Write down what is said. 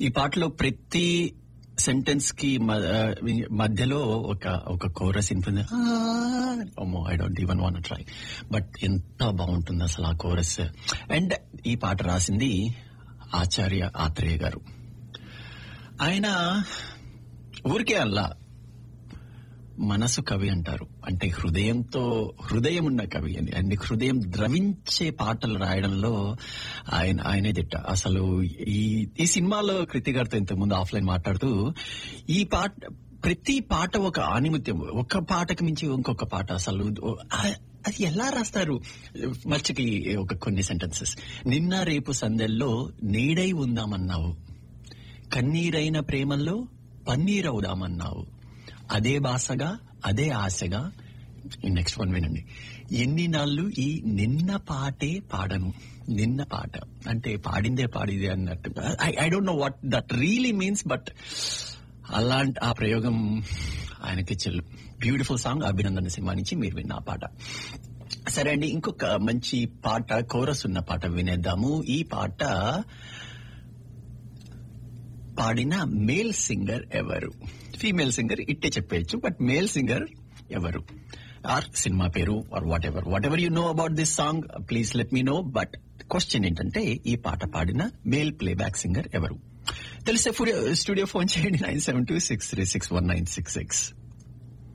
ఈ పాటలో ప్రతి సెంటెన్స్ కి మ- ఆ, మధ్యలో ఒక ఒక కోరస్ ఇన్ఫుంది I don't even want try but ఎంత బాగుంటుంది అసలు ఆ కోరస్ అండ్ ఈ పాట రాసింది ఆచార్య ఆత్రేయ గారు ఆయన ఊరికే అల్లా మనసు కవి అంటారు అంటే హృదయంతో హృదయం ఉన్న కవి అని అండ్ హృదయం ద్రవించే పాటలు రాయడంలో ఆయన ఆయనే దిట్ట అసలు ఈ ఈ సినిమాలో కృతి గారితో ఇంతకుముందు ఆఫ్లైన్ మాట్లాడుతూ ఈ పాట ప్రతి పాట ఒక ఆనిమిత్యం ఒక పాటకు మించి ఇంకొక పాట అసలు ఆ- అది ఎలా రాస్తారు మర్చికి ఒక కొన్ని సెంటెన్సెస్ నిన్న రేపు సందెల్లో నీడై ఉందామన్నావు కన్నీరైన ప్రేమల్లో పన్నీరవుదామన్నావు అదే బాసగా అదే ఆశగా నెక్స్ట్ వన్ వినండి ఎన్ని నాళ్ళు ఈ నిన్న పాటే పాడను నిన్న పాట అంటే పాడిందే పాడిదే అన్నట్టు I don't know what that really means but అలాంటి ఆ ప్రయోగం ఆయనకి చెల్లు బ్యూటిఫుల్ సాంగ్ అభినందన సినిమా నుంచి మీరు విన్న ఆ పాట సరే అండి ఇంకొక మంచి పాట కోరస్ ఉన్న పాట వినేద్దాము ఈ పాట పాడిన మేల్ సింగర్ ఎవరు ఫీమేల్ సింగర్ ఇట్టే చెప్పేయచ్చు బట్ మేల్ సింగర్ ఎవరు ఆర్ సినిమా పేరు or whatever whatever you know about this song please let me know but question ఏంటంటే ఈ పాట పాడిన మేల్ ప్లేబ్యాక్ సింగర్ ఎవరు తెలిసే స్టూడియో ఫోన్ చేయండి nine seven two six three six one nine six six